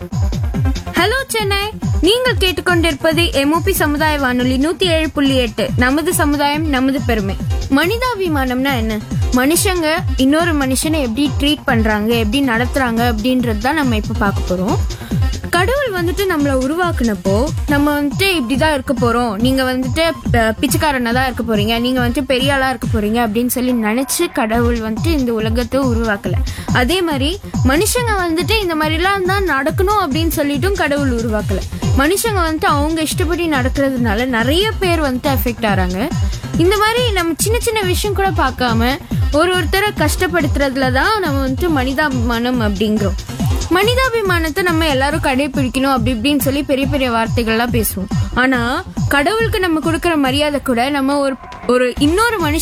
hello Chennai நீங்கள் கேட்டுக்கொண்டிருப்பது MOP சமுதாய வானொலி நூத்தி ஏழு புள்ளி எட்டு நமது சமுதாயம் நமது பெருமை மனிதாபிமானம்னா என்ன மனுஷங்க இன்னொரு மனுஷனை எப்படி ட்ரீட் பண்றாங்க எப்படி நடத்துறாங்க அப்படின்றது தான் நம்ம இப்ப பார்க்க போறோம் கடவுள் வந்துட்டு நம்மளை உருவாக்குனப்போ நம்ம வந்துட்டு இப்படிதான் இருக்க போறோம் நீங்க வந்துட்டு அஹ், பிச்சைக்காரனா தான் இருக்க போறீங்க நீங்க வந்துட்டு பெரிய ஆளா இருக்க போறீங்க அப்படின்னு சொல்லி நினைச்சு கடவுள் வந்துட்டு இந்த உலகத்தை உருவாக்கல அதே மாதிரி மனுஷங்க வந்துட்டு இந்த மாதிரிலாம் தான் நடக்கணும் அப்படின்னு சொல்லிட்டும் கடவுள் உருவாக்கல மனுஷங்க வந்துட்டு அவங்க இஷ்டப்படி நடக்கிறதுனால நிறைய பேர் வந்துட்டு எஃபெக்ட் ஆறாங்க இந்த மாதிரி நம்ம சின்ன சின்ன விஷயம் கூட பார்க்காம ஒரு ஒருத்தரை கஷ்டப்படுத்துறதுல தான் நம்ம வந்துட்டு மனிதாபிமானம் அப்படிங்கிறோம் மனிதாபிமானத்தை நம்ம எல்லாரும் கடைபிடிக்கணும் அப்படி இப்படின்னு சொல்லி பெரிய பெரிய வார்த்தைகள்லாம் பேசுவோம் ஆனா கடவுளுக்கு நம்ம கொடுக்கிற மரியாதை கூட நம்ம ஒரு ஒரு இன்னொரு மனுஷன்